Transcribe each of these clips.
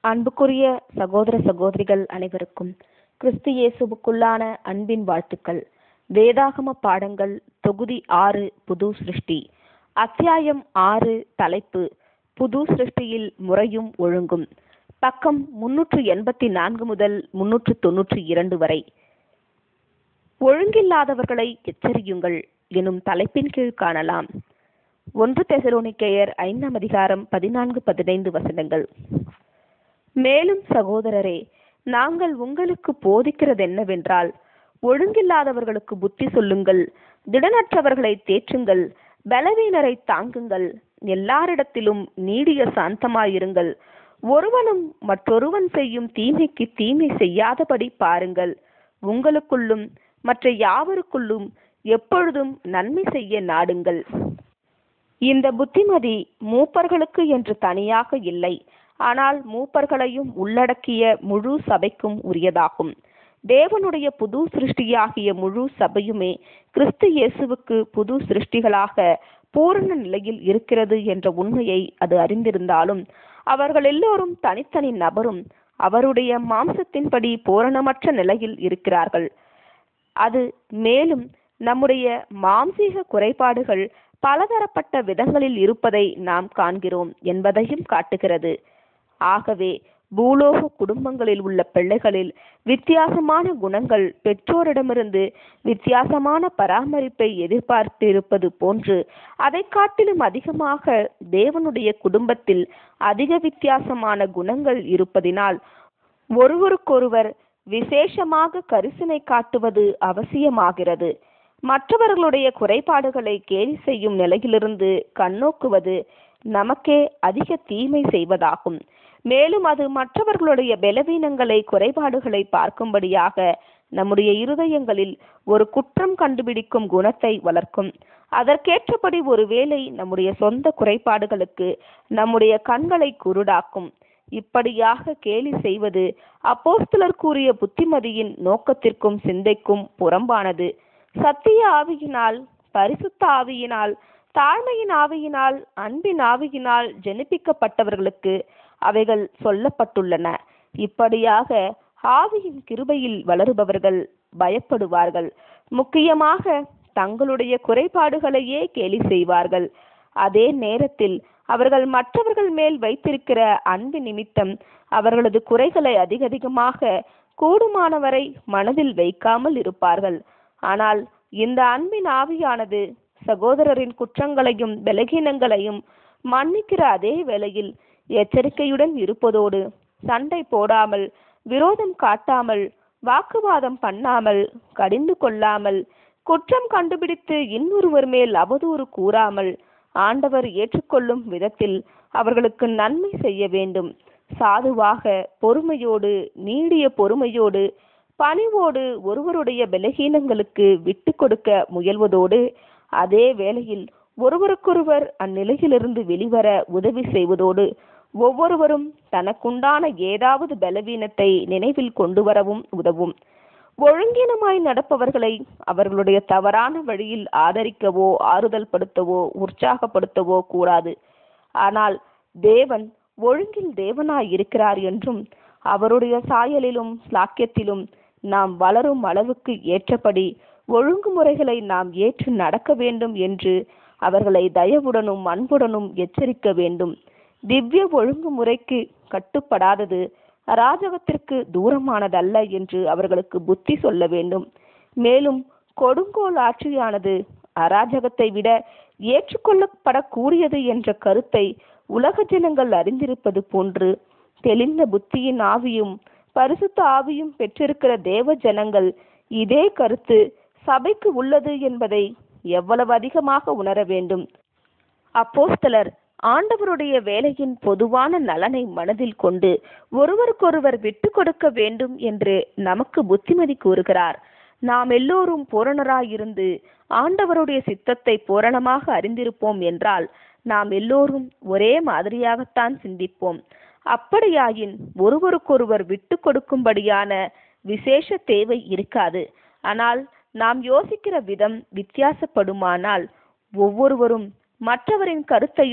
அன்புக்குரிய சகோதர சகோதரிகள் அனைவருக்கும் கிறிஸ்து இயேசுவுக்குள்ளான அன்பின் வாழ்த்துக்கள் வேதாகம பாடங்கள் தொகுதி ஆறு புது சிருஷ்டி அத்தியாயம் ஆறு தலைப்பு புது சிருஷ்டியில் முறையும் ஒழுங்கும் பக்கம் முன்னூற்று எண்பத்தி நான்கு முதல் முன்னூற்று தொன்னூற்றி இரண்டு வரை ஒழுங்கில்லாதவர்களை எச்சரியுங்கள் எனும் தலைப்பின் கீழ் காணலாம் ஒன்று தெசலோனிக்கேயர் ஐந்தாம் அதிகாரம் பதினான்கு பதினைந்து வசனங்கள் மேலும் சகோதரரே நாங்கள் உங்களுக்கு போதிக்கிறது என்னவென்றால் ஒழுங்கில்லாதவர்களுக்கு புத்தி சொல்லுங்கள் திடனற்றவர்களை தேற்றுங்கள் பலவீனரை தாங்குங்கள் எல்லாரிடத்திலும் நீடிய சாந்தமாயிருங்கள் ஒருவனும் மற்றொருவன் செய்யும் தீமைக்கு தீமை செய்யாதபடி பாருங்கள் உங்களுக்குள்ளும் மற்ற யாவருக்குள்ளும் எப்பொழுதும் நன்மை செய்ய நாடுங்கள் இந்த புத்திமதி மூப்பர்களுக்கு என்று தனியாக இல்லை ஆனால் மூப்பர்களையும் உள்ளடக்கிய முழு சபைக்கும் உரியதாகும் தேவனுடைய புது சிருஷ்டியாகிய முழு சபையுமே கிறிஸ்து இயேசுவுக்கு புது சிருஷ்டிகளாக பூரண நிலையில் இருக்கிறது என்ற உண்மையை அது அறிந்திருந்தாலும் அவர்கள் எல்லோரும் தனித்தனி நபரும் அவருடைய மாம்சத்தின்படி பூரணமற்ற நிலையில் இருக்கிறார்கள் அது மேலும் நம்முடைய மாம்சீக குறைபாடுகள் பலதரப்பட்ட விதங்களில் இருப்பதை நாம் காண்கிறோம் என்பதையும் காட்டுகிறது ஆகவே பூலோக குடும்பங்களில் உள்ள பிள்ளைகளில் வித்தியாசமான குணங்கள் பெற்றோரிடமிருந்து வித்தியாசமான பராமரிப்பை எதிர்பார்த்திருப்பது போன்று அதை காட்டிலும் அதிகமாக தேவனுடைய குடும்பத்தில் அதிக வித்தியாசமான குணங்கள் இருப்பதினால் ஒருவருக்கொருவர் விசேஷமாக கரிசனை காட்டுவது அவசியமாகிறது மற்றவர்களுடைய குறைபாடுகளை கேலி செய்யும் நிலையிலிருந்து கண்ணோக்குவது நமக்கே அதிக தீமை செய்வதாகும் மேலும் அது மற்றவர்களுடைய பலவீனங்களை குறைபாடுகளை பார்க்கும்படியாக நம்முடைய இருதயங்களில் ஒரு குற்றம் கண்டுபிடிக்கும் குணத்தை வளர்க்கும் அதற்கேற்றபடி ஒருவேளை நம்முடைய சொந்த குறைபாடுகளுக்கு நம்முடைய கண்களை குருடாக்கும் இப்படியாக கேலி செய்வது அப்போஸ்தலர் கூறிய புத்திமதியின் நோக்கத்திற்கும் சிந்தைக்கும் புறம்பானது சத்திய ஆவியினால் பரிசுத்த ஆவியினால் தாழ்மையின் ஆவியினால் அன்பின் ஆவியினால் ஜெனிப்பிக்கப்பட்டவர்களுக்கு அவைகள் சொல்லப்பட்டுள்ளன இப்படியாக ஆவியின் கிருபையில் வளருபவர்கள் பயப்படுவார்கள் முக்கியமாக தங்களுடைய குறைபாடுகளையே கேலி செய்வார்கள் அதே நேரத்தில் அவர்கள் மற்றவர்கள் மேல் வைத்திருக்கிற அன்பு நிமித்தம் அவர்களது குறைகளை அதிக அதிகமாக கூடுமானவரை மனதில் வைக்காமல் இருப்பார்கள் ஆனால் இந்த அன்பின் ஆவியானது சகோதரரின் குற்றங்களையும் பலகீனங்களையும் மன்னிக்கிற அதே வேளையில் எச்சரிக்கையுடன் இருப்பதோடு சண்டை போடாமல் விரோதம் காட்டாமல் வாக்குவாதம் பண்ணாமல் கடிந்து கொள்ளாமல் குற்றம் கண்டுபிடித்து இன்னொருவர் மேல் அவதூறு கூறாமல் ஆண்டவர் ஏற்றுக்கொள்ளும் விதத்தில் அவர்களுக்கு நன்மை செய்ய வேண்டும் சாதுவாக பொறுமையோடு நீடிய பொறுமையோடு பணிவோடு ஒருவருடைய பலகீனங்களுக்கு விட்டு கொடுக்க முயல்வதோடு அதே வேளையில் ஒருவருக்கொருவர் அந்நிலையிலிருந்து வெளிவர உதவி செய்வதோடு ஒவ்வொருவரும் தனக்குண்டான ஏதாவது பலவீனத்தை நினைவில் கொண்டு வரவும் உதவும் ஒழுங்கீனமாய் நடப்பவர்களை அவர்களுடைய தவறான வழியில் ஆதரிக்கவோ ஆறுதல் படுத்தவோ உற்சாகப்படுத்தவோ கூடாது ஆனால் தேவன் ஒழுங்கில் தேவனாய் இருக்கிறார் என்றும் அவருடைய சாயலிலும் சாக்கியத்திலும் நாம் வளரும் அளவுக்கு ஏற்றபடி ஒழுங்குமுறைகளை நாம் ஏற்று நடக்க வேண்டும் என்று அவர்களை தயவுடனும் அன்புடனும் எச்சரிக்க வேண்டும் திவ்ய ஒழுங்குமுறைக்கு கட்டுப்படாதது அராஜகத்திற்கு தூரமானதல்ல என்று அவர்களுக்கு புத்தி சொல்ல வேண்டும் மேலும் கொடுங்கோல் ஆட்சியானது அராஜகத்தை விட ஏற்றுக்கொள்ளப்படக்கூடியது என்ற கருத்தை உலக ஜனங்கள் அறிந்திருப்பது போன்று தெளிந்த புத்தியின் ஆவியும் பரிசுத்த ஆவியும் பெற்றிருக்கிற தேவ ஜனங்கள் இதே கருத்து சபைக்கு உள்ளது என்பதை எவ்வளவு அதிகமாக உணர வேண்டும் அப்போஸ்தலர் ஆண்டவருடைய வேலையின் பொதுவான நலனை மனதில் கொண்டு ஒருவருக்கொருவர் விட்டு கொடுக்க வேண்டும் என்று நமக்கு புத்திமதி கூறுகிறார் நாம் எல்லோரும் பூரணராயிருந்து ஆண்டவருடைய சித்தத்தை பூரணமாக அறிந்திருப்போம் என்றால் நாம் எல்லோரும் ஒரே மாதிரியாகத்தான் சிந்திப்போம் அப்படியாயின் ஒருவருக்கொருவர் விட்டு கொடுக்கும்படியான விசேஷ தேவை இருக்காது ஆனால் நாம் யோசிக்கிற விதம் வித்தியாசப்படுமானால் ஒவ்வொருவரும் மற்றவரின் கருத்தையும்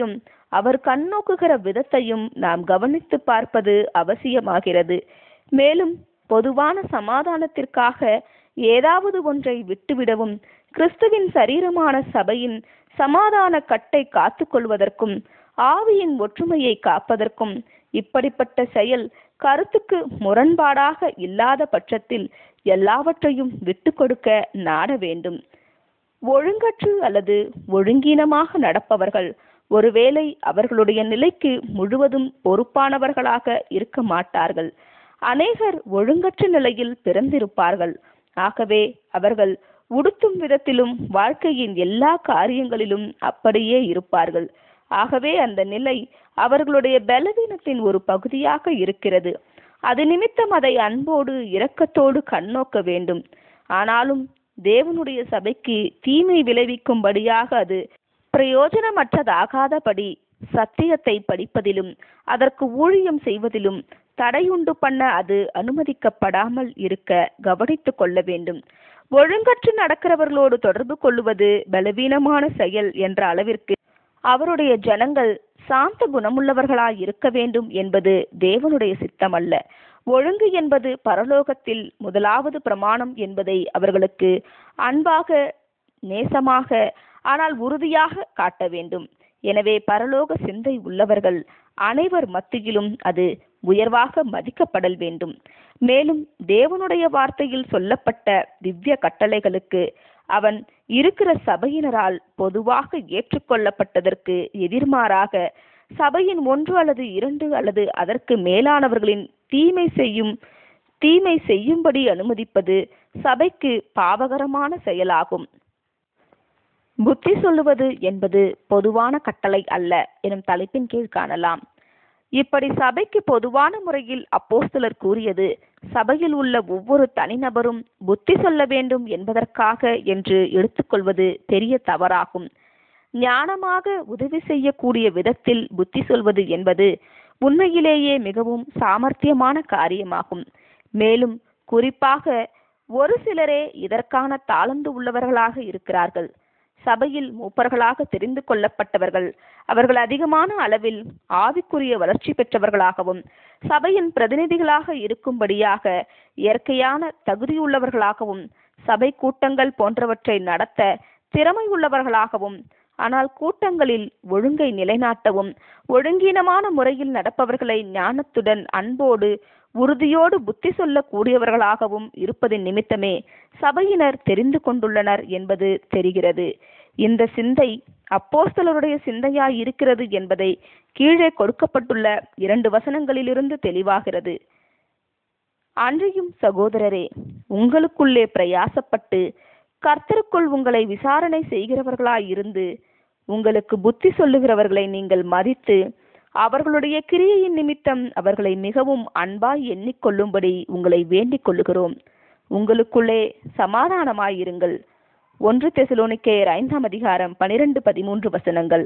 அவர் கண்ணோக்குகிற விதத்தையும் நாம் கவனித்து பார்ப்பது அவசியமாகிறது மேலும் பொதுவான சமாதானத்திற்காக ஏதாவது ஒன்றை விட்டுவிடவும் கிறிஸ்துவின் சரீரமான சபையின் சமாதான கட்டை காத்துக்கொள்வதற்கும் ஆவியின் ஒற்றுமையை காப்பதற்கும் இப்படிப்பட்ட செயல் கருத்துக்கு முரண்பாடாக இல்லாத பட்சத்தில் எல்லாவற்றையும் விட்டு கொடுக்க நாட வேண்டும் ஒழுங்கற்று அல்லது ஒழுங்கீனமாக நடப்பவர்கள் ஒருவேளை அவர்களுடைய நிலைக்கு முழுவதும் பொறுப்பானவர்களாக இருக்க மாட்டார்கள் அநேகர் ஒழுங்கற்ற நிலையில் பிறந்திருப்பார்கள் ஆகவே அவர்கள் உடுத்தும் விதத்திலும் வாழ்க்கையின் எல்லா காரியங்களிலும் அப்படியே இருப்பார்கள் ஆகவே அந்த நிலை அவர்களுடைய பலவீனத்தின் ஒரு பகுதியாக இருக்கிறது அது நிமித்தம் அதை அன்போடு இரக்கத்தோடு கண்ணோக்க வேண்டும் ஆனாலும் தேவனுடைய சபைக்கு தீமை விளைவிக்கும்படியாக அது பிரயோஜனமற்றதாகாதபடி சத்தியத்தை படிப்பதிலும் அதற்கு ஊழியம் செய்வதிலும் தடையுண்டு பண்ண அது அனுமதிக்கப்படாமல் இருக்க கவனித்துக் கொள்ள வேண்டும் ஒழுங்கற்று நடக்கிறவர்களோடு தொடர்பு கொள்ளுவது பலவீனமான செயல் என்ற அளவிற்கு அவருடைய ஜனங்கள் சாந்த குணமுள்ளவர்களாய் இருக்க வேண்டும் என்பது தேவனுடைய சித்தமல்ல ஒழுங்கு என்பது பரலோகத்தில் முதலாவது பிரமாணம் என்பதை அவர்களுக்கு அன்பாக நேசமாக ஆனால் உறுதியாக காட்ட வேண்டும் எனவே பரலோக சிந்தை உள்ளவர்கள் அனைவர் மத்தியிலும் அது உயர்வாக மதிக்கப்படல் வேண்டும் மேலும் தேவனுடைய வார்த்தையில் சொல்லப்பட்ட திவ்ய கட்டளைகளுக்கு அவன் இருக்கிற சபையினரால் பொதுவாக ஏற்றுக்கொள்ளப்பட்டதற்கு எதிர்மாறாக சபையின் ஒன்று அல்லது இரண்டு அல்லது அதற்கு மேலானவர்களின் தீமை செய்யும் தீமை செய்யும்படி அனுமதிப்பது சபைக்கு பாவகரமான செயலாகும் புத்தி சொல்லுவது என்பது பொதுவான கட்டளை அல்ல எனும் தலைப்பின் கீழ் காணலாம் இப்படி சபைக்கு பொதுவான முறையில் அப்போஸ்தலர் கூறியது சபையில் உள்ள ஒவ்வொரு தனிநபரும் புத்தி சொல்ல வேண்டும் என்பதற்காக என்று எடுத்துக்கொள்வது பெரிய தவறாகும் ஞானமாக உதவி செய்யக்கூடிய விதத்தில் புத்தி சொல்வது என்பது உண்மையிலேயே மிகவும் சாமர்த்தியமான காரியமாகும் மேலும் குறிப்பாக ஒரு சிலரே இதற்கான தாளந்து உள்ளவர்களாக இருக்கிறார்கள் சபையில் மூப்பர்களாக தெரிந்து கொள்ளப்பட்டவர்கள் அவர்கள் அதிகமான அளவில் ஆவிக்குரிய வளர்ச்சி பெற்றவர்களாகவும் சபையின் பிரதிநிதிகளாக இருக்கும்படியாக இயற்கையான தகுதியுள்ளவர்களாகவும் சபை கூட்டங்கள் போன்றவற்றை நடத்த திறமை உள்ளவர்களாகவும் ஆனால் கூட்டங்களில் ஒழுங்கை நிலைநாட்டவும் ஒழுங்கீனமான முறையில் நடப்பவர்களை ஞானத்துடன் அன்போடு உறுதியோடு புத்தி சொல்லக்கூடியவர்களாகவும் இருப்பதின் நிமித்தமே சபையினர் தெரிந்து கொண்டுள்ளனர் என்பது தெரிகிறது இந்த சிந்தை அப்போஸ்தலருடைய சிந்தையாய் இருக்கிறது என்பதை கீழே கொடுக்கப்பட்டுள்ள இரண்டு வசனங்களிலிருந்து தெளிவாகிறது அன்றியும் சகோதரரே உங்களுக்குள்ளே பிரயாசப்பட்டு கர்த்தருக்குள் உங்களை விசாரணை செய்கிறவர்களாயிருந்து உங்களுக்கு புத்தி சொல்லுகிறவர்களை நீங்கள் மதித்து அவர்களுடைய கிரியையின் நிமித்தம் அவர்களை மிகவும் அன்பாய் எண்ணிக்கொள்ளும்படி உங்களை வேண்டிக் கொள்ளுகிறோம் உங்களுக்குள்ளே சமாதானமாயிருங்கள் ஒன்று தெசலோனிக்கேயர் ஐந்தாம் அதிகாரம் பனிரெண்டு பதிமூன்று வசனங்கள்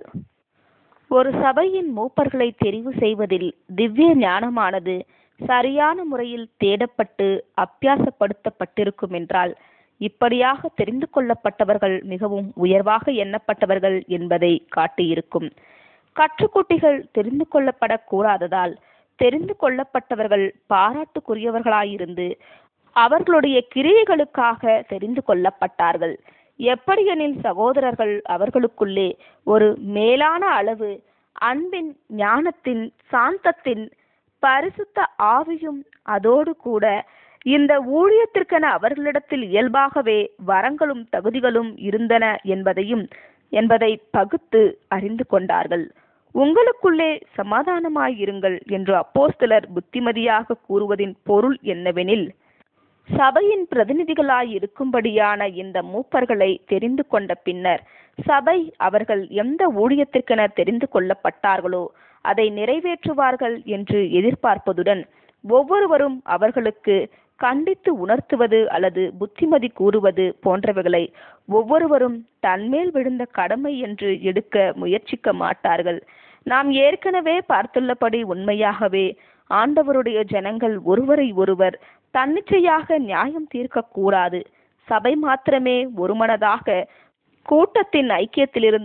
ஒரு சபையின் மூப்பர்களை தெரிவு செய்வதில் திவ்ய ஞானமானது சரியான முறையில் தேடப்பட்டு அப்பியாசப்படுத்தப்பட்டிருக்கும் என்றால் இப்படியாக தெரிந்து கொள்ளப்பட்டவர்கள் மிகவும் உயர்வாக எண்ணப்பட்டவர்கள் என்பதை காட்டியிருக்கும் கற்றுக்குட்டிகள் தெரிந்து கொள்ளப்படக்கூடாததால் தெரிந்து கொள்ளப்பட்டவர்கள் பாராட்டுக்குரியவர்களாயிருந்து அவர்களுடைய கிரியைகளுக்காக தெரிந்து கொள்ளப்பட்டார்கள் எப்படியெனில் சகோதரர்கள் அவர்களுக்குள்ளே ஒரு மேலான அளவு அன்பின் ஞானத்தின் சாந்தத்தின் பரிசுத்த ஆவியும் அதோடு கூட இந்த ஊழியத்திற்கென அவர்களிடத்தில் இயல்பாகவே வரங்களும் தகுதிகளும் இருந்தன என்பதையும் என்பதை பகுத்து அறிந்து கொண்டார்கள் உங்களுக்குள்ளே சமாதானமாயிருங்கள் என்று அப்போஸ்தலர் புத்திமதியாக கூறுவதின் பொருள் என்னவெனில் சபையின் பிரதிநிதிகளாய் இருக்கும்படியான இந்த மூப்பர்களை தெரிந்து கொண்ட பின்னர் சபை அவர்கள் எந்த ஊழியத்திற்கென தெரிந்து கொள்ளப்பட்டார்களோ அதை நிறைவேற்றுவார்கள் என்று எதிர்பார்ப்பதுடன் ஒவ்வொருவரும் அவர்களுக்கு கண்டித்து உணர்த்துவது அல்லது புத்திமதி கூறுவது போன்றவைகளை ஒவ்வொருவரும் தன்மேல் விழுந்த கடமை என்று எடுக்க முயற்சிக்க மாட்டார்கள் நாம் ஏற்கனவே பார்த்துள்ளபடி உண்மையாகவே ஆண்டவருடைய ஜனங்கள் ஒருவரை ஒருவர் தன்னிச்சையாக நியாயம் தீர்க்கக்கூடாது சபை மாத்திரமே ஒருமனதாக கூட்டத்தின் ஐக்கியத்திலிருந்தும்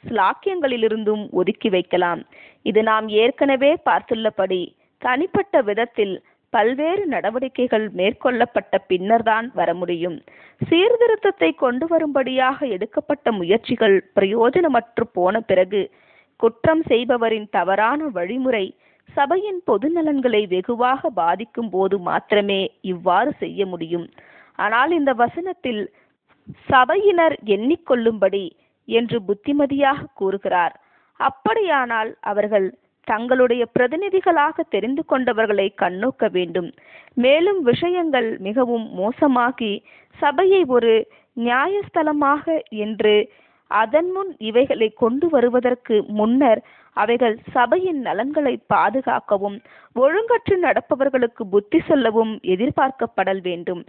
ஸ்லாக்கியங்களிலிருந்தும் ஒதுக்கி வைக்கலாம் இது நாம் ஏற்கனவே பார்த்துள்ளபடி தனிப்பட்ட விதத்தில் பல்வேறு நடவடிக்கைகள் மேற்கொள்ளப்பட்ட பின்னர்தான் வர முடியும் சீர்திருத்தத்தை கொண்டு வரும்படியாக எடுக்கப்பட்ட முயற்சிகள் பிரயோஜனமற்று போன பிறகு குற்றம் செய்பவரின் தவறான வழிமுறை சபையின் பொது நலன்களை வெகுவாக பாதிக்கும் போது மாத்திரமே இவ்வாறு செய்ய முடியும் ஆனால் இந்த வசனத்தில் சபையினர் எண்ணிக்கொள்ளும்படி என்று புத்திமதியாக கூறுகிறார் அப்படியானால் அவர்கள் தங்களுடைய பிரதிநிதிகளாக தெரிந்து கொண்டவர்களை கண்ணோக்க வேண்டும் மேலும் விஷயங்கள் மிகவும் மோசமாகி சபையை ஒரு நியாயஸ்தலமாக என்று அதன் முன் இவைகளை கொண்டு வருவதற்கு முன்னர் அவைகள் சபையின் நலன்களை பாதுகாக்கவும் ஒழுங்கற்று நடப்பவர்களுக்கு புத்தி சொல்லவும் எதிர்பார்க்கப்படல் வேண்டும்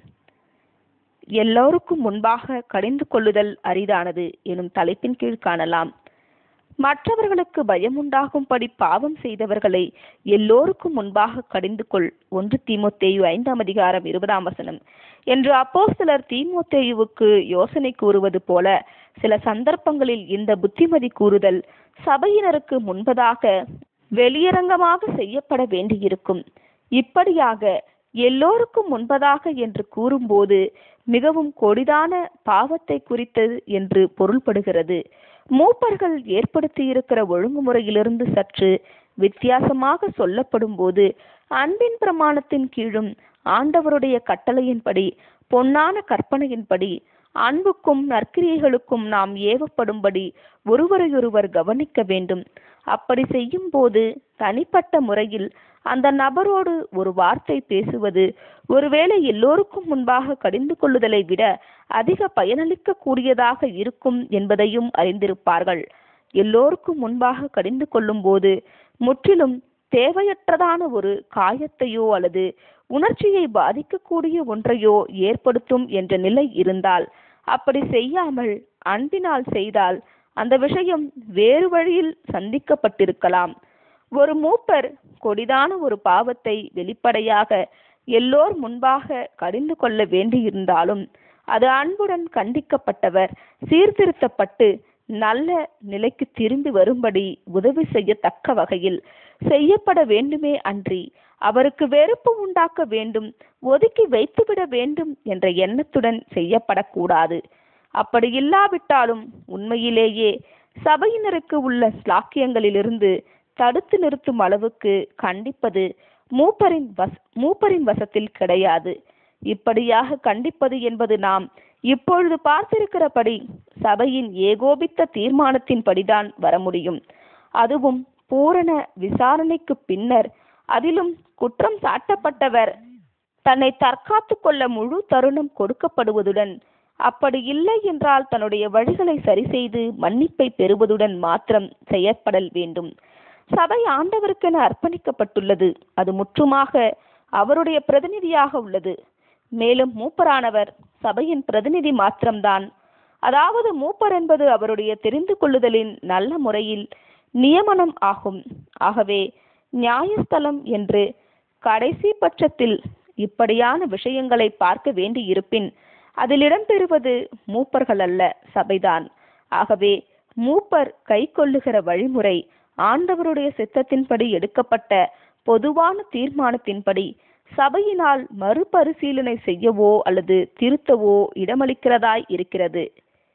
எல்லோருக்கும் முன்பாக கடிந்து கொள்ளுதல் அரிதானது எனும் தலைப்பின் கீழ் காணலாம் மற்றவர்களுக்கு பயமுண்டாகும்படி பாவம் செய்தவர்களை எல்லோருக்கும் முன்பாக கடிந்து கொள் ஒன்று தீமோத்தேயு ஐந்தாம் அதிகாரம் இருபதாம் வசனம் என்று அப்போஸ்தலர் தீமோத்தேயுவுக்கு யோசனை கூறுவது போல சில சந்தர்ப்பங்களில் இந்த புத்திமதி கூறுதல் சபையினருக்கு முன்பதாக வெளியரங்கமாக செய்யப்பட வேண்டியிருக்கும் இப்படியாக எல்லோருக்கும் முன்பதாக என்று கூறும்போது மிகவும் கொடிதான பாவத்தை குறித்தது என்று பொருள்படுகிறது மூப்பர்கள் ஏற்படுத்தியிருக்கிற ஒழுங்குமுறையிலிருந்து சற்று வித்தியாசமாக சொல்லப்படும் போது அன்பின் பிரமாணத்தின் கீழும் ஆண்டவருடைய கட்டளையின்படி பொன்னான கற்பனையின்படி அன்புக்கும் நற்கிரியைகளுக்கும் நாம் ஏவப்படும்படி ஒருவரையொருவர் கவனிக்க வேண்டும் அப்படி செய்யும் போது தனிப்பட்ட முறையில் அந்த நபரோடு ஒரு வார்த்தை பேசுவது ஒருவேளை எல்லோருக்கும் முன்பாக கடிந்து கொள்ளுதலை விட அதிக பயனளிக்க கூடியதாக இருக்கும் என்பதையும் அறிந்திருப்பார்கள் எல்லோருக்கும் முன்பாக கடிந்து கொள்ளும் போது முற்றிலும் தேவையற்றதான ஒரு காயத்தையோ அல்லது உணர்ச்சியை பாதிக்கக்கூடிய ஒன்றையோ ஏற்படுத்தும் என்ற நிலை இருந்தால் அப்படி செய்யாமல் அன்பினால் செய்தால் அந்த விஷயம் வேறு வழியில் சந்திக்கப்பட்டிருக்கலாம் ஒரு மூப்பர் கொடிதான ஒரு பாவத்தை வெளிப்படையாக எல்லோர் முன்பாக கடிந்து கொள்ள வேண்டியிருந்தாலும் அது அன்புடன் கண்டிக்கப்பட்டவர் சீர்திருத்தப்பட்டு நல்ல நிலைக்கு திரும்பி வரும்படி உதவி செய்யத்தக்க வகையில் செய்யப்பட வேண்டுமே அன்றி அவருக்கு வெறுப்பு உண்டாக்க வேண்டும் ஒதுக்கி வைத்துவிட வேண்டும் என்ற எண்ணத்துடன் செய்யப்படக்கூடாது அப்படி இல்லாவிட்டாலும் உண்மையிலேயே சபையினருக்கு உள்ள ஸ்லாக்கியங்களிலிருந்து தடுத்து நிறுத்தும் அளவுக்கு கண்டிப்பது மூப்பரின் வச மூப்பரின் வசத்தில் கிடையாது இப்படியாக கண்டிப்பது என்பது நாம் இப்பொழுது பார்த்திருக்கிறபடி சபையின் ஏகோபித்த தீர்மானத்தின்படிதான் வர முடியும் அதுவும் பூரண விசாரணைக்கு பின்னர் அதிலும் குற்றம் சாட்டப்பட்டவர் தன்னை தற்காத்து கொள்ள முழு தருணம் கொடுக்கப்படுவதுடன் அப்படி இல்லை என்றால் தன்னுடைய வழிகளை சரி செய்து மன்னிப்பை பெறுவதுடன் மாத்திரம் செய்யப்படல் வேண்டும் சபை ஆண்டவருக்கென அர்ப்பணிக்கப்பட்டுள்ளது அது முற்றுமாக அவருடைய பிரதிநிதியாக உள்ளது மேலும் மூப்பரானவர் சபையின் பிரதிநிதி மாத்திரம்தான் அதாவது மூப்பர் என்பது அவருடைய தெரிந்து கொள்ளுதலின் நல்ல முறையில் நியமனம் ஆகும் ஆகவே நியாயஸ்தலம் என்று கடைசி பட்சத்தில் இப்படியான விஷயங்களை பார்க்க வேண்டியிருப்பின் அதில் இடம்பெறுவது மூப்பர்கள் அல்ல சபைதான் ஆகவே மூப்பர் கை கொள்ளுகிற வழிமுறை ஆண்டவருடைய சித்தத்தின்படி எடுக்கப்பட்ட பொதுவான தீர்மானத்தின்படி சபையினால் மறுபரிசீலனை செய்யவோ அல்லது திருத்தவோ இடமளிக்கிறதாய் இருக்கிறது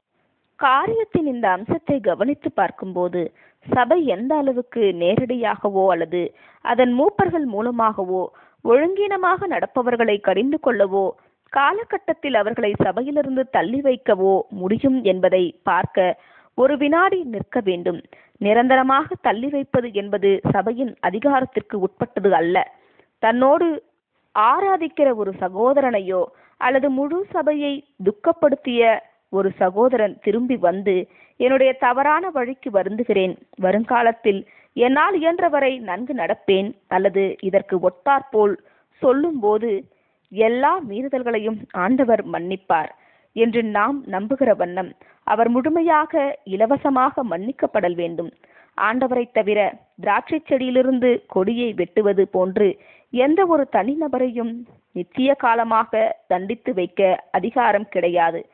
காரியத்தின் இந்த அம்சத்தை கவனித்து பார்க்கும்போது சபை எந்த அளவுக்கு நேரடியாகவோ அல்லது அதன் மூப்பர்கள் மூலமாகவோ ஒழுங்கீனமாக நடப்பவர்களை கடிந்து கொள்ளவோ காலகட்டத்தில் அவர்களை சபையிலிருந்து தள்ளி வைக்கவோ முடியும் என்பதை பார்க்க ஒரு வினாடி நிற்க வேண்டும் நிரந்தரமாக தள்ளி வைப்பது என்பது சபையின் அதிகாரத்திற்கு உட்பட்டது அல்ல தன்னோடு ஆராதிக்கிற ஒரு சகோதரனையோ அல்லது முழு சபையை துக்கப்படுத்திய ஒரு சகோதரன் திரும்பி வந்து என்னுடைய தவறான வழிக்கு வருந்துகிறேன் வருங்காலத்தில் என்னால் இயன்றவரை நன்கு நடப்பேன் அல்லது இதற்கு ஒட்டாற்போல் சொல்லும்போது எல்லா மீறுதல்களையும் ஆண்டவர் மன்னிப்பார் என்று நாம் நம்புகிற வண்ணம் அவர் முழுமையாக இலவசமாக மன்னிக்கப்படல் வேண்டும் ஆண்டவரை தவிர திராட்சை செடியிலிருந்து கொடியை வெட்டுவது போன்று எந்த ஒரு தனிநபரையும் நித்திய காலமாக தண்டித்து வைக்க அதிகாரம் கிடையாது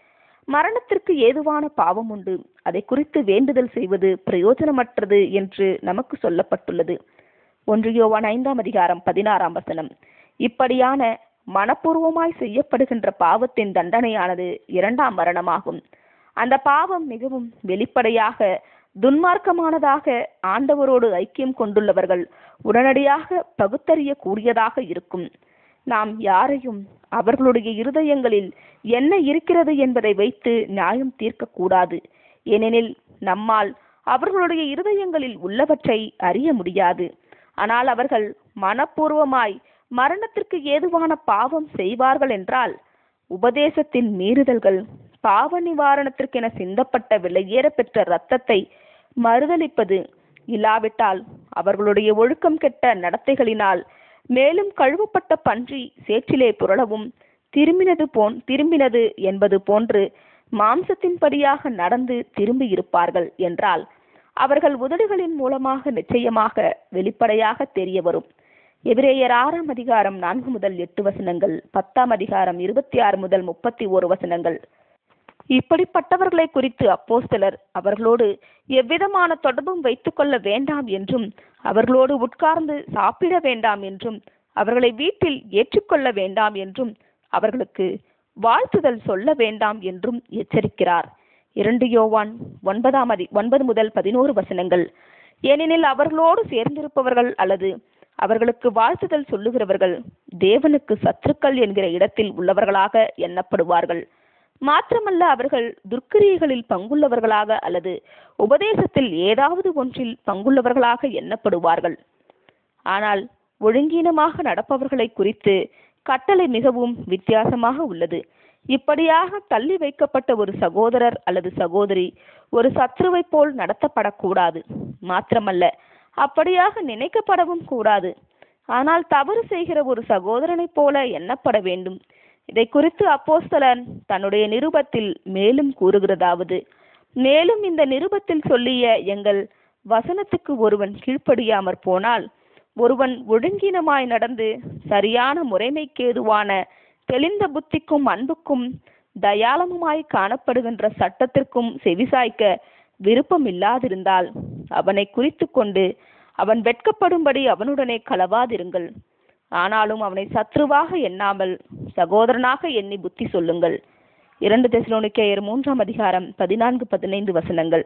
மரணத்திற்கு ஏதுவான பாவம் உண்டு அதை குறித்து வேண்டுதல் செய்வது பிரயோஜனமற்றது என்று நமக்கு சொல்லப்பட்டுள்ளது ஒன்று யோவான் ஐந்தாம் அதிகாரம் பதினாறாம் வசனம் இப்படியான மனப்பூர்வமாய் செய்யப்படுகின்ற பாவத்தின் தண்டனையானது இரண்டாம் மரணமாகும் அந்த பாவம் மிகவும் வெளிப்படையாக துன்மார்க்கமானதாக ஆண்டவரோடு ஐக்கியம் கொண்டுள்ளவர்கள் உடனடியாக பகுத்தறிய கூடியதாக இருக்கும் நாம் யாரையும் அவர்களுடைய இருதயங்களில் என்ன இருக்கிறது என்பதை வைத்து நியாயம் தீர்க்கக்கூடாது ஏனெனில் நம்மால் அவர்களுடைய இருதயங்களில் உள்ளவற்றை அறிய முடியாது ஆனால் அவர்கள் மனப்பூர்வமாய் மரணத்திற்கு ஏதுவான பாவம் செய்வார்கள் என்றால் உபதேசத்தின் மீறுதல்கள் பாவ நிவாரணத்திற்கென சிந்தப்பட்ட விலையேற பெற்ற இரத்தத்தை மறுதலிப்பது இல்லாவிட்டால் அவர்களுடைய ஒழுக்கம் கெட்ட நடத்தைகளினால் மேலும் கழுவப்பட்ட பன்றி சேற்றிலே புரளவும் திரும்பினது போன் திரும்பினது என்பது போன்று மாம்சத்தின்படியாக நடந்து திரும்பி இருப்பார்கள் என்றால் அவர்கள் உதடுகளின் மூலமாக நிச்சயமாக வெளிப்படையாக தெரிய வரும் எபிரேயர் ஆறாம் அதிகாரம் நான்கு முதல் எட்டு வசனங்கள் பத்தாம் அதிகாரம் இருபத்தி ஆறு முதல் முப்பத்தி ஓரு வசனங்கள் இப்படிப்பட்டவர்களை குறித்து அப்போஸ்தலர் அவர்களோடு எவ்விதமான தொடர்பும் வைத்துக்கொள்ள வேண்டாம் என்றும் அவர்களோடு உட்கார்ந்து சாப்பிட வேண்டாம் என்றும் அவர்களை வீட்டில் ஏற்றுக்கொள்ள வேண்டாம் என்றும் அவர்களுக்கு வாழ்த்துதல் சொல்ல வேண்டாம் என்றும் எச்சரிக்கிறார் இரண்டு யோவான் ஒன்பதாம் அதி ஒன்பது முதல் பதினோரு வசனங்கள் ஏனெனில் அவர்களோடு சேர்ந்திருப்பவர்கள் அல்லது அவர்களுக்கு வாழ்த்துதல் சொல்லுகிறவர்கள் தேவனுக்கு சத்துருக்கள் என்கிற இடத்தில் உள்ளவர்களாக எண்ணப்படுவார்கள் மாத்திரமல்ல அவர்கள் துர்க்கிரியைகளில் பங்குள்ளவர்களாக அல்லது உபதேசத்தில் ஏதாவது ஒன்றில் பங்குள்ளவர்களாக எண்ணப்படுவார்கள் ஆனால் ஒழுங்கீனமாக நடப்பவர்களை குறித்து கட்டளை மிகவும் வித்தியாசமாக உள்ளது இப்படியாக தள்ளி வைக்கப்பட்ட ஒரு சகோதரர் அல்லது சகோதரி ஒரு சத்ருவைப் போல் நடத்தப்படக்கூடாது மாத்திரமல்ல அப்படியாக நினைக்கப்படவும் கூடாது ஆனால் தவறு செய்கிற ஒரு சகோதரனைப் போல எண்ணப்பட வேண்டும் இதை குறித்து அப்போஸ்தலன் தன்னுடைய நிருபத்தில் மேலும் கூறுகிறதாவது மேலும் இந்த நிருபத்தில் சொல்லிய எங்கள் வசனத்துக்கு ஒருவன் கீழ்ப்படியாமற் போனால் ஒருவன் ஒழுங்கீனமாய் நடந்து சரியான முறைமைக்கேதுவான தெளிந்த புத்திக்கும் அன்புக்கும் தயாளமுமாய் காணப்படுகின்ற சட்டத்திற்கும் செவிசாய்க்க விருப்பம் இல்லாதிருந்தால் அவனை குறித்து கொண்டு அவன் வெட்கப்படும்படி அவனுடனே களவாதிருங்கள் ஆனாலும் அவனை சத்ருவாக எண்ணாமல் சகோதரனாக எண்ணி புத்தி சொல்லுங்கள் இரண்டு தெசலோனிக்கேயர் மூன்றாம் அதிகாரம் பதினான்கு பதினைந்து வசனங்கள்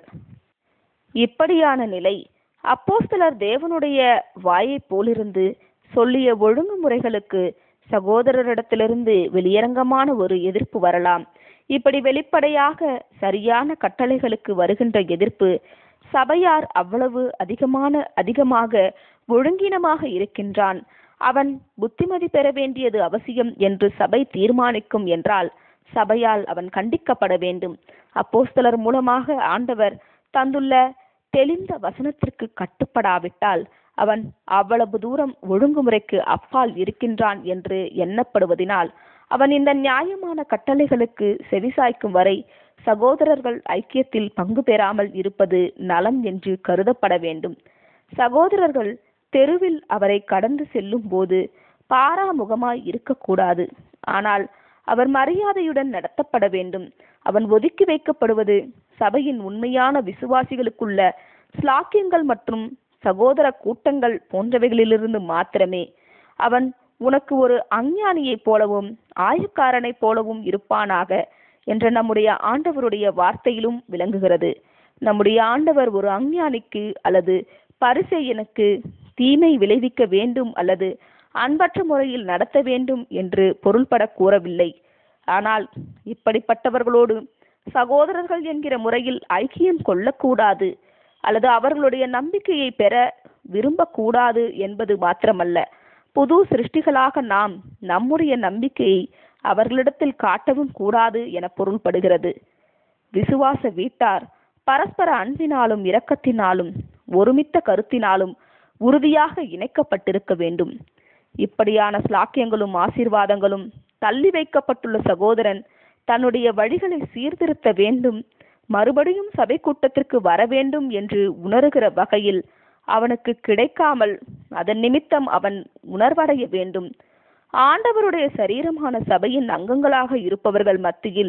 இப்படியான நிலை அப்போஸ்தலர் தேவனுடைய வாயைப் போலிருந்து சொல்லிய ஒழுங்குமுறைகளுக்கு சகோதரரிடத்திலிருந்து வெளியரங்கமான ஒரு எதிர்ப்பு வரலாம் இப்படி வெளிப்படையாக சரியான கட்டளைகளுக்கு வருகின்ற எதிர்ப்பு சபையார் அவ்வளவு அதிகமான அதிகமாக ஒழுங்கீனமாக இருக்கின்றான் அவன் புத்திமதி பெற வேண்டியது அவசியம் என்று சபை தீர்மானிக்கும் என்றால் சபையால் அவன் கண்டிக்கப்பட வேண்டும் அப்போஸ்தலர் மூலமாக ஆண்டவர் தந்துள்ள தெளிந்த வசனத்திற்கு கட்டுப்படாவிட்டால் அவன் அவ்வளவு தூரம் ஒழுங்குமுறைக்கு அப்பால் இருக்கின்றான் என்று எண்ணப்படுவதினால் அவன் இந்த நியாயமான கட்டளைகளுக்கு செவிசாய்க்கும் வரை சகோதரர்கள் ஐக்கியத்தில் பங்கு பெறாமல் இருப்பது நலம் என்று கருதப்பட வேண்டும் சகோதரர்கள் தெருவில் அவரை கடந்து செல்லும் போது பாராமுகமாய் இருக்கக்கூடாது ஆனால் அவர் மரியாதையுடன் நடத்தப்பட வேண்டும் அவன் ஒதுக்கி வைக்கப்படுவது சபையின் உண்மையான விசுவாசிகளுக்குள்ள ஸ்லாக்கியங்கள் மற்றும் சகோதர கூட்டங்கள் போன்றவைகளிலிருந்து மாத்திரமே அவன் உனக்கு ஒரு அஞ்ஞானியைப் போலவும் ஆயக்காரனைப் போலவும் இருப்பானாக என்ற நம்முடைய ஆண்டவருடைய வார்த்தையிலும் விளங்குகிறது நம்முடைய ஆண்டவர் ஒரு அஞ்ஞானிக்கு அல்லது பரிசெயனுக்கு தீமை விளைவிக்க வேண்டும் அல்லது அன்பற்ற முறையில் நடத்த வேண்டும் என்று பொருள்பட கூறவில்லை ஆனால் இப்படிப்பட்டவர்களோடு சகோதரர்கள் என்கிற முறையில் ஐக்கியம் கொள்ளக்கூடாது அல்லது அவர்களுடைய நம்பிக்கையை பெற விரும்பக்கூடாது என்பது மாத்திரமல்ல புது சிருஷ்டிகளாக நாம் நம்முடைய நம்பிக்கையை அவர்களிடத்தில் காட்டவும் கூடாது என பொருள்படுகிறது விசுவாச வீட்டார் பரஸ்பர அன்பினாலும் இரக்கத்தினாலும் ஒருமித்த கருத்தினாலும் உறுதியாக இணைக்கப்பட்டிருக்க வேண்டும் இப்படியான ஸ்லாக்கியங்களும் ஆசீர்வாதங்களும் தள்ளி வைக்கப்பட்டுள்ள சகோதரன் தன்னுடைய வழிகளை சீர்திருத்த வேண்டும் மறுபடியும் சபை கூட்டத்திற்கு வர வேண்டும் என்று உணர்கிற வகையில் அவனுக்கு கிடைக்காமல் அதன் நிமித்தம் அவன் உணர்வடைய வேண்டும் ஆண்டவருடைய சரீரமான சபையின் அங்கங்களாக இருப்பவர்கள் மத்தியில்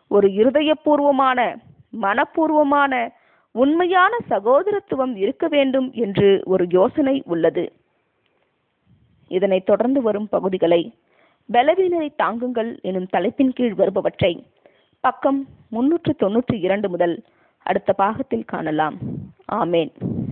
ஒரு இருதயபூர்வமான மனப்பூர்வமான உண்மையான சகோதரத்துவம் இருக்க வேண்டும் என்று ஒரு யோசனை உள்ளது இதனைத் தொடர்ந்து வரும் பகுதிகளை பலவீனரை தாங்குங்கள் எனும் தலைப்பின் கீழ் வருபவற்றை பக்கம் முன்னூற்று தொன்னூற்றி இரண்டு முதல் அடுத்த பாகத்தில் காணலாம் ஆமேன்